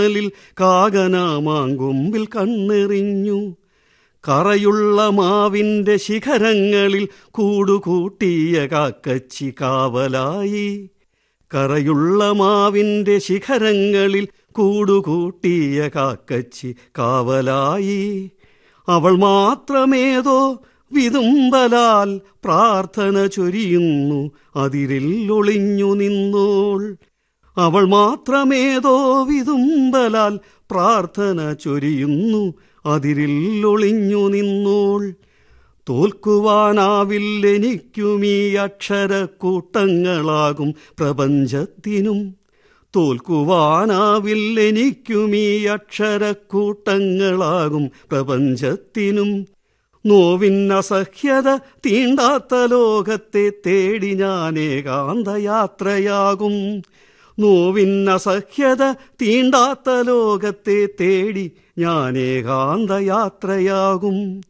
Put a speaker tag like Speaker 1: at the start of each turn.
Speaker 1: ിൽ കാകനാമാങ്കൊമ്പിൽ കണ്ണെറിഞ്ഞു കറയുള്ള മാവിന്റെ ശിഖരങ്ങളിൽ കൂടുകൂട്ടിയ കാക്കച്ചി കാവലായി കറയുള്ള മാവിന്റെ ശിഖരങ്ങളിൽ കൂടുകൂട്ടിയ കാക്കച്ചി കാവലായി അവൾ മാത്രമേതോ വിതുമ്പലാൽ പ്രാർത്ഥന ചൊരിയുന്നു അതിരിൽ ഒളിഞ്ഞു നിന്നോൾ അവൾ മാത്രമേതോ വിതുമ്പലാൽ പ്രാർത്ഥന ചൊരിയുന്നു അതിരിൽ ഒളിഞ്ഞു നിന്നോൾ തോൽക്കുവാനാവില്ലെനിക്കുമീ അക്ഷരക്കൂട്ടങ്ങളാകും പ്രപഞ്ചത്തിനും തോൽക്കുവാനാവില്ലെനിക്കുമീ അക്ഷരക്കൂട്ടങ്ങളാകും പ്രപഞ്ചത്തിനും നോവിന്നസഹ്യത തീണ്ടാത്ത ലോകത്തെ തേടി ഞാൻ ഏകാന്തയാത്രയാകും നോവിന്നസഹ്യത തീണ്ടാത്ത ലോകത്തെ തേടി ഞാൻ ഏകാന്തയാത്രയാകും